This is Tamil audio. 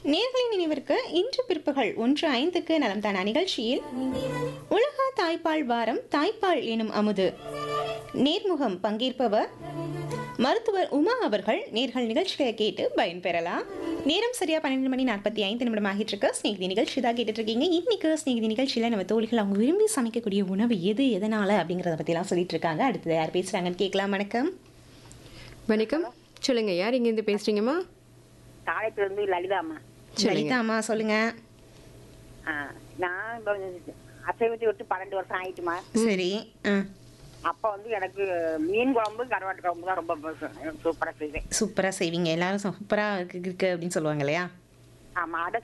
நேர்களின் நினைவிற்கு இன்று பிற்பகல் ஒன்று ஐந்துக்கு நலம் தானா நிகழ்ச்சியில் உலக தாய்ப்பால் வாரம் தாய்ப்பால் எனும் அமுது நேர்முகம் பங்கேற்பவர் மருத்துவர் உமா அவர்கள் நேர்கள் நிகழ்ச்சிகளை கேட்டு பயன்பெறலாம் நேரம் சரியா பன்னெண்டு மணி நாற்பத்தி ஐந்து நிமிடம் ஆகிட்டு இருக்கு ஸ்நேகிதி நிகழ்ச்சி தான் கேட்டுட்டு இருக்கீங்க இன்னைக்கு ஸ்நேகிதி நிகழ்ச்சியில நம்ம தோழிகள் அவங்க விரும்பி சமைக்கக்கூடிய உணவு எது எதனால அப்படிங்கறத பத்திலாம் சொல்லிட்டு இருக்காங்க அடுத்தது யார் பேசுறாங்கன்னு கேட்கலாம் வணக்கம் வணக்கம் சொல்லுங்க யார் இங்கேருந்து பேசுறீங்கம்மா காலேஜ்ல இருந்து லலிதாம்மா சொல்லுங்க லலிதா அம்மா சொல்லுங்க ஆ, நான் இப்போ அசைவத்தை விட்டு பன்னெண்டு வருஷம் ஆயிட்டுமா சரி ஆ அப்ப வந்து எனக்கு மீன் குழம்பு கருவாட்டு குழம்பு தான் ரொம்ப பிடிக்கும். சூப்பரா செய்வேன் சூப்பரா செய்வீங்க எல்லாரும் சூப்பரா இருக்கு இருக்கு அப்படின்னு சொல்லுவாங்க இல்லையா ஆமா அடை